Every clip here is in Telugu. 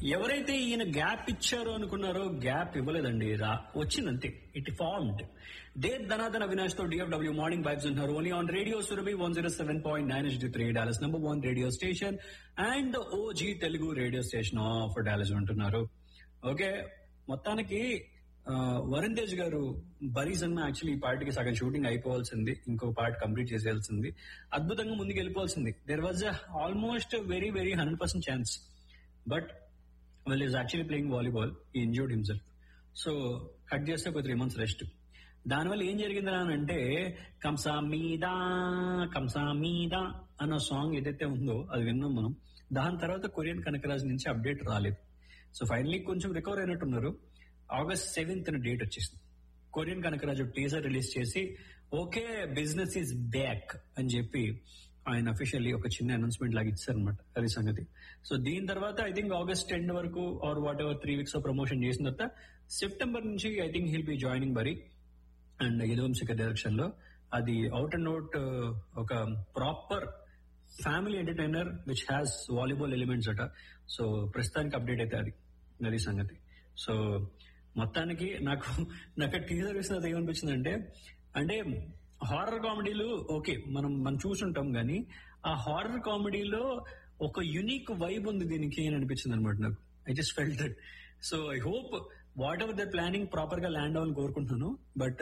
ఎవరైతే ఈయన గ్యాప్ ఇచ్చారో అనుకున్నారో గ్యాప్ ఇవ్వలేదండి రా వచ్చిందంతే ఇట్ ఫార్మ్డ్ దే ధనాధన అవినాష్ తో డిఎఫ్డబ్ల్యూ మార్నింగ్ వైబ్స్ ఉన్నారు only on radio Surabhi one zero seven point nine H three Dallas number one radio station and OG Telugu radio station of Dallas ఉంటున్నారు ఓకే మొత్తానికి ఆ, వరుణ్ తేజ్ గారు బరీ సినిమా యాక్చువల్లీ ఈ పార్టీకి సగం షూటింగ్ అయిపోవాల్సింది ఇంకో పార్ట్ కంప్లీట్ చేసేయాల్సింది అద్భుతంగా ముందుకు వెళ్ళిపోవాల్సింది there was almost very very hundred percent chance but well is actually playing volleyball he injured himself so cut చేస్తే ఒక త్రీ మంత్స్ రెస్ట్ దానివల్ల ఏం జరిగింది అని అంటే కంసా మీద కంసా మీద అన్న సాంగ్ ఏదైతే ఉందో అది విన్నాం మనం దాని తర్వాత కొరియన్ కనకరాజ్ నుంచి అప్డేట్ రాలేదు సో ఫైనలీ కొంచెం రికవర్ అయినట్టున్నారు ఆగస్ట్ సెవెంత్ డేట్ వచ్చేసింది కొరియన్ కనకరాజు టీజర్ రిలీజ్ చేసి ఓకే బిజినెస్ ఈజ్ బ్యాక్ అని చెప్పి ఆయన అఫీషియల్లీ ఒక చిన్న అనౌన్స్మెంట్ లాగా ఇచ్చారనమాట అది సంగతి సో దీని తర్వాత ఐ థింక్ ఆగస్ట్ టెన్ వరకు or whatever three weeks promotion చేసిన తర్వాత సెప్టెంబర్ నుంచి I think he'll be joining బరీ అండ్ యదువంశిక డైరెక్షన్ లో అది అవుట్ అండ్ అవుట్ ఒక proper family entertainer which has volleyball elements అట సో ప్రస్తుతానికి అప్డేట్ అయితే అది అది సంగతి సో మొత్తానికి నాకు నాకు టీజర్ వేసినది ఏమనిపించిందంటే అంటే హారర్ కామెడీలు ఓకే మనం మనం చూసుంటాం కానీ ఆ హారర్ కామెడీలో ఒక యునిక్ వైబ్ ఉంది దీనికి అని అనిపించింది అనమాట నాకు I just felt that so I hope whatever their దర్ ప్లానింగ్ ప్రాపర్ గా ల్యాండ్ అవ్వాలని కోరుకుంటున్నాను బట్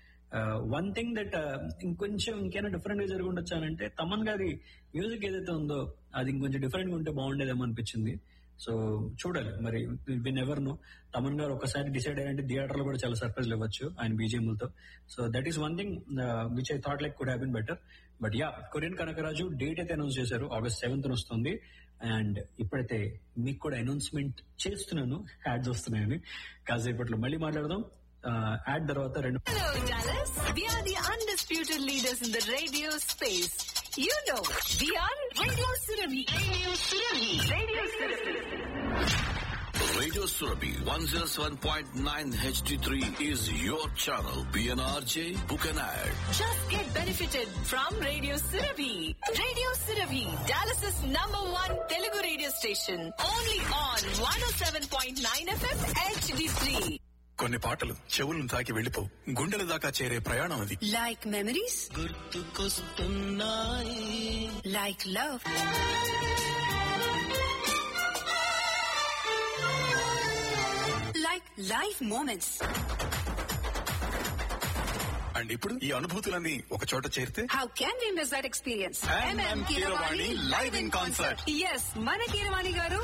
వన్ థింగ్ దట్ ఇంకొంచెం ఇంకైనా డిఫరెంట్ గా జరిగి ఉండొచ్చు అని అంటే తమన్ గారి మ్యూజిక్ ఏదైతే ఉందో అది ఇంకొంచెం డిఫరెంట్ గా ఉంటే బాగుండేదేమో అనిపించింది సో చూడాలి మరి విన్ ఎవర్ నో తమన్ గారు ఒకసారి డిసైడ్ అయ్యారంటే థియేటర్ లో కూడా చాలా సర్ప్రైజ్ ఇవ్వచ్చు ఆయన బీజిఎంలతో so that is one thing which I thought like could have been better but yeah Korean Kanagaraju date అయితే అనౌన్స్ చేశారు ఆగస్ట్ సెవెంత్ వస్తుంది అండ్ ఇప్పుడైతే మీకు కూడా అనౌన్స్మెంట్ చేస్తున్నాను యాడ్స్ వస్తున్నాయని కాసేపట్లో మళ్ళీ మాట్లాడదాం యాడ్ తర్వాత రెండు Hello, Dallas. We are the undisputed leaders in the radio space. You know, we are Radio Surabhi. Radio Surabhi. Radio Surabhi. Radio Surabhi 107.9 HD3 is your channel. PNRJ, book an ad. Just get benefited from Radio Surabhi. Radio Surabhi, Dallas's number one Telugu radio station. Only on 107.9 FM HD3. కొన్ని పాటలు చెవులను తాకి వెళ్ళిపో గుండెల దాకా చేరే ప్రయాణం అది Like memories? Like love? Like life moments. And ఇప్పుడు ఈ అనుభూతులన్నీ ఒక చోట చేరితే How can we miss that experience? MM Keeravani live in concert. Yes మన కీరవాణి గారు